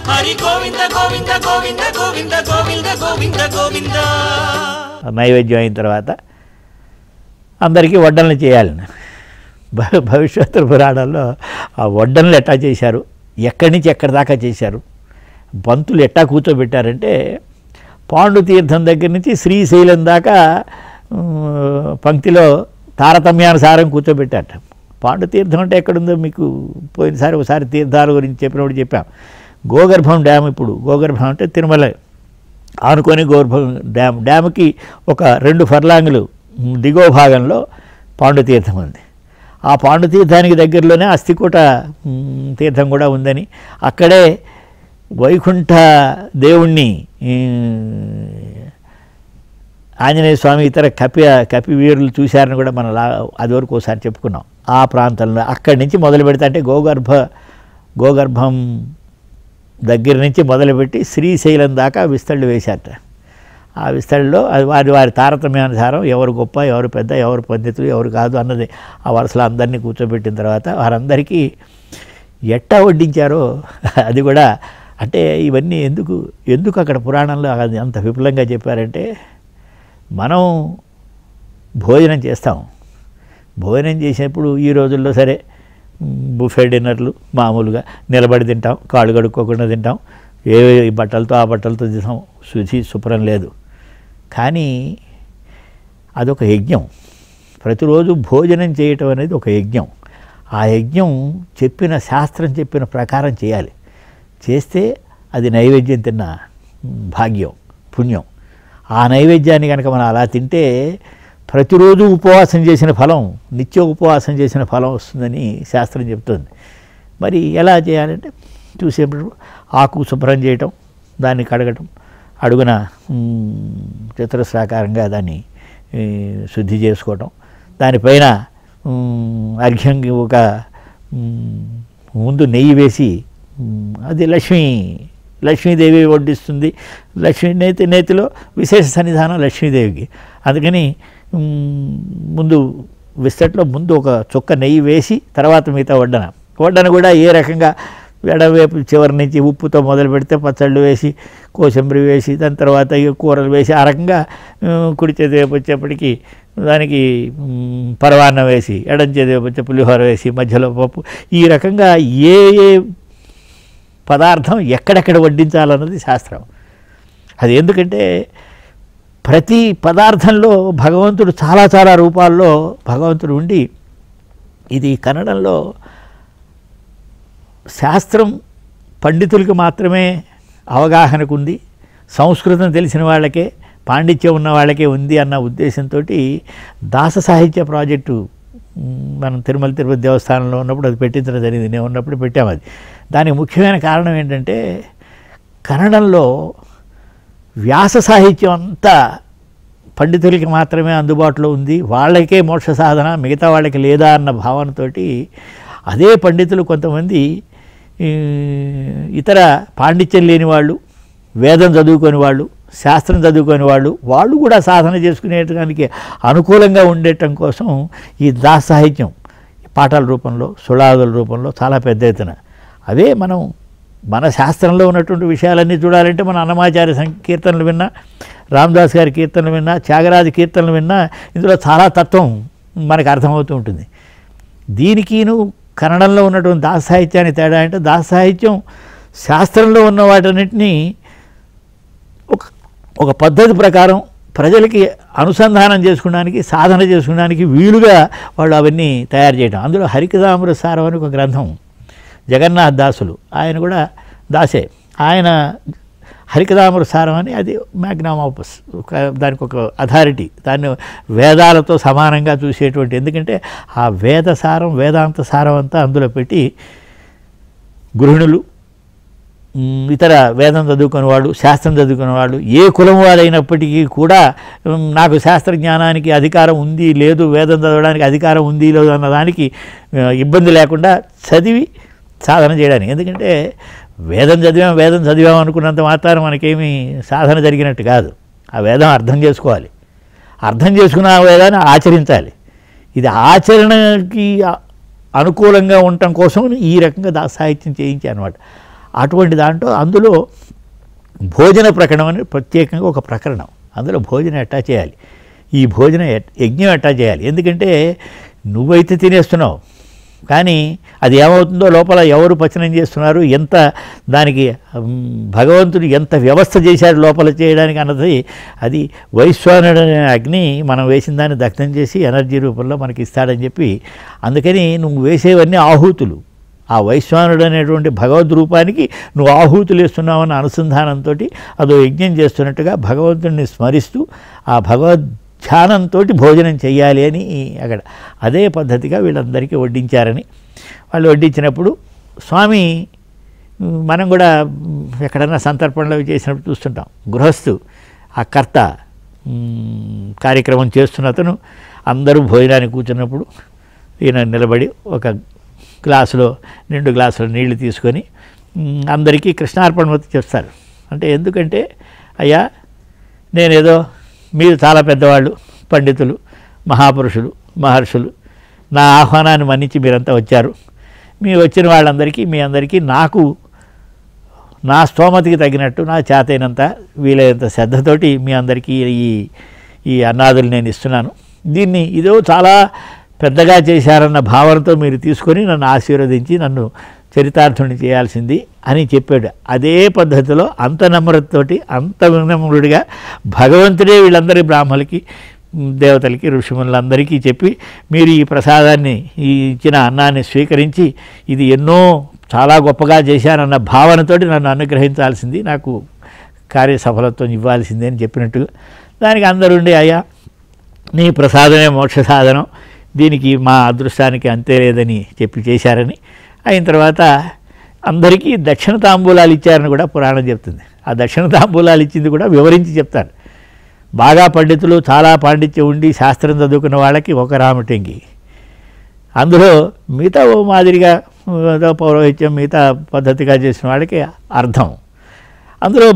హరి గోవింద గోవింద గోవింద గోవింద గోవింద గోవింద గోవింద నైవేద్యం అయిన తర్వాత అందరికీ వడ్డనలు చేయాలి భ- భవిష్యత్తు పురాణాల్లో ఆ వడ్డనలు ఎట్టా చేశారు ఎక్కడి నుంచి ఎక్కడి దాకా చేశారు బంతులు ఎట్టా కూర్చోబెట్టారంటే పాండు తీర్థం దగ్గర నుంచి శ్రీశైలం దాకా ఉమ్, పంక్తిలో తారతమ్యానుసారం కూర్చోబెట్టారట పాండు తీర్థం అంటే ఎక్కడుందో మీకు పోయినసారి ఒకసారి తీర్థాల గురించి చెప్పినప్పుడు చెప్పాం గోగర్భం డ్యామ్ ఇప్పుడు గోగర్భం అంటే తిరుమల ఆనుకొని గోర్భం డ్యామ్ డ్యామ్కి ఒక రెండు ఫర్లాంగులు మ్, దిగువ భాగంలో పాండుతీర్థం ఉంది ఆ పాండుతీర్థానికి దగ్గరలోనే అస్థికూట మ్, తీర్థం కూడా ఉందని అక్కడే వైకుంఠ దేవుణ్ణి ఈ, ఆంజనేయ స్వామి ఇతర కపి కపి వీరులు చూశారని కూడా మనం లా అది వరకు ఒకసారి చెప్పుకున్నాం ఆ ప్రాంతంలో అక్కడి నుంచి మొదలు పెడితే అంటే గోగర్భ గోగర్భం దగ్గర నుంచి మొదలుపెట్టి శ్రీశైలం దాకా విస్తళ్ళు వేశారట ఆ విస్తళ్ళలో అది వారి వారి తారతమ్యానుసారం ఎవరు గొప్ప ఎవరు పెద్ద ఎవరు పండితులు ఎవరు కాదు అన్నది ఆ వరుసలో అందరినీ కూర్చోబెట్టిన తర్వాత వారందరికీ ఎట్టా వడ్డించారో అది కూడా అంటే ఇవన్నీ ఎందుకు ఎందుకు అక్కడ పురాణంలో అది అంత విపులంగా చెప్పారంటే మనం భోజనం చేస్తాం భోజనం చేసేప్పుడు ఈ రోజుల్లో సరే బుఫే డిన్నర్లు మామూలుగా నిలబడి తింటాం కాళ్ళు కడుక్కోకుండా తింటాం ఏ ఈ బట్టలతో ఆ బట్టలతో తింటాం శుచి శుభ్రం లేదు కానీ అదొక యజ్ఞం ప్రతిరోజు భోజనం చేయటం అనేది ఒక యజ్ఞం ఆ యజ్ఞం చెప్పిన శాస్త్రం చెప్పిన ప్రకారం చేయాలి చేస్తే అది నైవేద్యం తిన్న భాగ్యం పుణ్యం ఆ నైవేద్యాన్ని కనుక మనం అలా తింటే ప్రతిరోజు ఉపవాసం చేసిన ఫలం నిత్య ఉపవాసం చేసిన ఫలం వస్తుందని శాస్త్రం చెప్తుంది మరి ఎలా చేయాలంటే చూసేప్పుడు ఆకు శుభ్రం చేయటం దాన్ని కడగటం అడుగున మ్, చతురస్రాకారంగా దాన్ని ఈ, శుద్ధి చేసుకోవటం దానిపైన మ్, అర్ఘ్యంకి ఒక మ్, ముందు నెయ్యి వేసి మ్, అది లక్ష్మీ లక్ష్మీదేవి వడ్డిస్తుంది లక్ష్మీ నేతి నేతిలో విశేష సన్నిధానం లక్ష్మీదేవికి అందుకని మ్, ముందు విస్తట్లో ముందు ఒక చుక్క నెయ్యి వేసి తర్వాత మిగతా వడ్డన వడ్డన కూడా ఏ రకంగా ఎడవైపు చివరి నుంచి ఉప్పుతో మొదలు పెడితే పచ్చళ్ళు వేసి కోసంబరి వేసి దాని తర్వాత ఇక కూరలు వేసి ఆ రకంగా ఉమ్, కుడి చేతి వైపు వచ్చేప్పటికి దానికి ఉమ్, పరవాన్నం వేసి ఎడం చేతి వైపు వచ్చే పులిహోర వేసి మధ్యలో పప్పు ఈ రకంగా ఏ ఏ పదార్థం ఎక్కడెక్కడ వడ్డించాలన్నది శాస్త్రం అది ఎందుకంటే ప్రతి పదార్థంలో భగవంతుడు చాలా చాలా రూపాల్లో భగవంతుడు ఉండి ఇది కన్నడంలో శాస్త్రం పండితులకి మాత్రమే అవగాహనకు ఉంది సంస్కృతం తెలిసిన వాళ్ళకే పాండిత్యం ఉన్న వాళ్ళకే ఉంది అన్న ఉద్దేశంతో దాస సాహిత్య ప్రాజెక్టు మ్, మనం తిరుమల తిరుపతి దేవస్థానంలో ఉన్నప్పుడు అది పెట్టించడం జరిగింది నేను ఉన్నప్పుడు పెట్టాము అది దానికి ముఖ్యమైన కారణం ఏంటంటే కన్నడంలో వ్యాస సాహిత్యం అంతా పండితులకి మాత్రమే అందుబాటులో ఉంది వాళ్ళకే మోక్ష సాధన మిగతా వాళ్ళకి లేదా అన్న భావనతోటి అదే పండితులు కొంతమంది ఈ, ఇతర పాండిత్యం లేని వాళ్ళు వేదం చదువుకొని వాళ్ళు శాస్త్రం చదువుకొని వాళ్ళు వాళ్ళు కూడా సాధన చేసుకునేటానికి అనుకూలంగా ఉండటం కోసం ఈ దాస సాహిత్యం పాఠాల రూపంలో సుళాదుల రూపంలో చాలా పెద్ద ఎత్తున అవే మనం మన శాస్త్రంలో ఉన్నటువంటి విషయాలన్నీ చూడాలంటే మన అన్నమాచార్య సం- కీర్తనలు విన్నా రామదాస్ గారి కీర్తనలు విన్నా త్యాగరాజు కీర్తనలు విన్నా ఇందులో చాలా తత్వం మనకు అర్థమవుతూ ఉంటుంది దీనికిను కన్నడంలో ఉన్నటువంటి దాస సాహిత్యాన్ని తేడా అంటే దాస సాహిత్యం శాస్త్రంలో ఉన్న వాటన్నిటినీ ఒక ఒక పద్ధతి ప్రకారం ప్రజలకి అనుసంధానం చేసుకోవడానికి సాధన చేసుకోవడానికి వీలుగా వాళ్ళు అవన్నీ తయారు చేయడం అందులో హరికదామృత సారం అని ఒక గ్రంథం జగన్నాథ్ దాసులు ఆయన కూడా దాసే ఆయన హరికదామృత సారం అని అది మ్యాగ్నామ్ ఆపస్ ఒక దానికి ఒక అథారిటీ దాన్ని వేదాలతో సమానంగా చూసేటువంటి ఎందుకంటే ఆ వేద సారం వేదాంత సారం అంతా అందులో పెట్టి గృహిణులు మ్, ఇతర వేదం చదువుకునే వాళ్ళు శాస్త్రం చదువుకునే వాళ్ళు ఏ కులం వారైనప్పటికీ కూడా మ్, నాకు శాస్త్ర జ్ఞానానికి అధికారం ఉంది లేదు వేదం చదవడానికి అధికారం ఉంది లేదు అన్న దానికి ఆ, ఇబ్బంది లేకుండా చదివి సాధన చేయడానికి ఎందుకంటే వేదం చదివాం వేదం చదివాం అనుకున్నంత మాత్రం మనకేమీ సాధన జరిగినట్టు కాదు ఆ వేదం అర్థం చేసుకోవాలి అర్థం చేసుకున్న ఆ వేదాన్ని ఆచరించాలి ఇది ఆచరణకి అనుకూలంగా ఉండటం కోసం ఈ రకంగా దా సాహిత్యం చేయించాను అనమాట అటువంటి దాంట్లో అందులో భోజన ప్రకరణం అని ప్రత్యేకంగా ఒక ప్రకరణం అందులో భోజనం ఎట్టా చేయాలి ఈ భోజనం ఎట్- యజ్ఞం ఎట్టా చేయాలి ఎందుకంటే నువ్వైతే తినేస్తున్నావు కానీ అది ఏమవుతుందో లోపల ఎవరు పచనం చేస్తున్నారు ఎంత దానికి ఉమ్, భగవంతుడు ఎంత వ్యవస్థ చేశాడు లోపల చేయడానికి అన్నది అది వైశ్వానుడు అనే అగ్ని మనం వేసిన దాన్ని దగ్ధం చేసి ఎనర్జీ రూపంలో మనకి ఇస్తాడని చెప్పి అందుకని నువ్వు వేసేవన్నీ ఆహూతులు ఆ వైశ్వానుడు అనేటువంటి భగవద్ రూపానికి నువ్వు ఆహూతులు ఇస్తున్నావన్న అనుసంధానంతో అదో యజ్ఞం చేస్తున్నట్టుగా భగవంతుడిని స్మరిస్తూ ఆ భగవద్ ధ్యానంతో భోజనం చేయాలి అని అక్కడ అదే పద్ధతిగా వీళ్ళందరికీ వడ్డించారని వాళ్ళు వడ్డించినప్పుడు స్వామి ఉమ్, మనం కూడా ఉమ్, ఎక్కడన్నా సంతర్పణలు అవి చేసినప్పుడు చూస్తుంటాం గృహస్థు ఆ కర్త ఉమ్, కార్యక్రమం చేస్తున్న అతను అందరూ భోజనానికి కూర్చున్నప్పుడు ఈయన నిలబడి ఒక గ్లాసులో నిండు గ్లాసులో నీళ్లు తీసుకొని ఉమ్, అందరికీ కృష్ణార్పణమతి చేస్తారు అంటే ఎందుకంటే అయ్యా నేనేదో మీరు చాలా పెద్దవాళ్ళు పండితులు మహాపురుషులు మహర్షులు నా ఆహ్వానాన్ని మన్నించి మీరంతా వచ్చారు మీ వచ్చిన వాళ్ళందరికీ మీ అందరికీ నాకు నా స్తోమతికి తగినట్టు నా చేతైనంత వీలైనంత శ్రద్ధతోటి మీ అందరికీ ఈ ఈ అన్నాదులు నేను ఇస్తున్నాను దీన్ని ఇదో చాలా పెద్దగా చేశారన్న భావనతో మీరు తీసుకొని నన్ను ఆశీర్వదించి నన్ను చరితార్థుని చేయాల్సింది అని చెప్పాడు అదే పద్ధతిలో అంత నమ్రతతోటి అంత వినమ్రుడిగా భగవంతుడే వీళ్ళందరి బ్రాహ్మలకి ఉమ్, దేవతలకి ఋషిములందరికీ చెప్పి మీరు ఈ ప్రసాదాన్ని ఈ ఇచ్చిన అన్నాన్ని స్వీకరించి ఇది ఎన్నో చాలా గొప్పగా చేశానన్న భావనతోటి నన్ను అనుగ్రహించాల్సింది నాకు కార్యసఫలత్వం ఇవ్వాల్సిందే అని చెప్పినట్టుగా దానికి అందరుండి అయ్యా నీ ప్రసాదమే మోక్ష సాధనం దీనికి మా అదృష్టానికి అంతే లేదని చెప్పి చేశారని అయిన తర్వాత అందరికీ దక్షిణ తాంబూలాలు ఇచ్చారని కూడా పురాణం చెప్తుంది ఆ దక్షిణ తాంబూలాలు ఇచ్చింది కూడా వివరించి చెప్తారు బాగా పండితులు చాలా పాండిత్యం ఉండి శాస్త్రం చదువుకున్న వాళ్ళకి ఒక రామటెంకి అందులో మిగతా ఓ మాదిరిగా ఏదో పౌరోహిత్యం మిగతా పద్ధతిగా చేసిన వాళ్ళకి అర్థం అందులో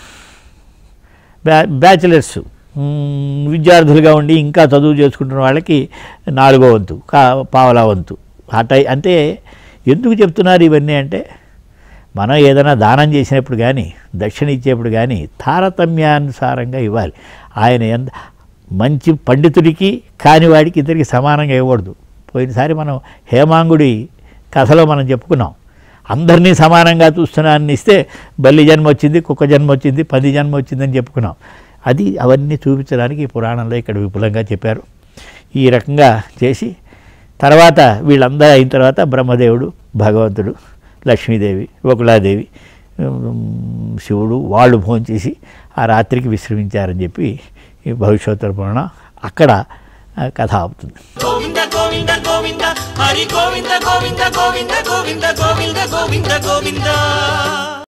బ్యా బ్యాచిలర్స్ మ్, విద్యార్థులుగా ఉండి ఇంకా చదువు చేసుకుంటున్న వాళ్ళకి నాలుగో వంతు కా పావలా వంతు అట అంటే ఎందుకు చెప్తున్నారు ఇవన్నీ అంటే మనం ఏదైనా దానం చేసినప్పుడు కానీ దక్షిణ ఇచ్చేప్పుడు కానీ తారతమ్యానుసారంగా ఇవ్వాలి ఆయన ఎంత మంచి పండితుడికి కానివాడికి ఇద్దరికి సమానంగా ఇవ్వకూడదు పోయినసారి మనం హేమాంగుడి కథలో మనం చెప్పుకున్నాం అందరినీ సమానంగా చూస్తున్నాన్ని ఇస్తే బల్లి జన్మ వచ్చింది కుక్క జన్మ వచ్చింది పంది జన్మ వచ్చిందని చెప్పుకున్నాం అది అవన్నీ చూపించడానికి ఈ పురాణంలో ఇక్కడ విపులంగా చెప్పారు ఈ రకంగా చేసి తర్వాత వీళ్ళందరూ అయిన తర్వాత బ్రహ్మదేవుడు భగవంతుడు లక్ష్మీదేవి వకులాదేవి ఉమ్, శివుడు వాళ్ళు భోంచేసి ఆ రాత్రికి విశ్రమించారని చెప్పి ఈ భవిష్యత్తు పురాణం అక్కడ ఆ, కథ అవుతుంది గోవింద గోవింద గోవింద హరి గోవింద గోవింద గోవింద గోవింద గోవింద గోవింద గోవింద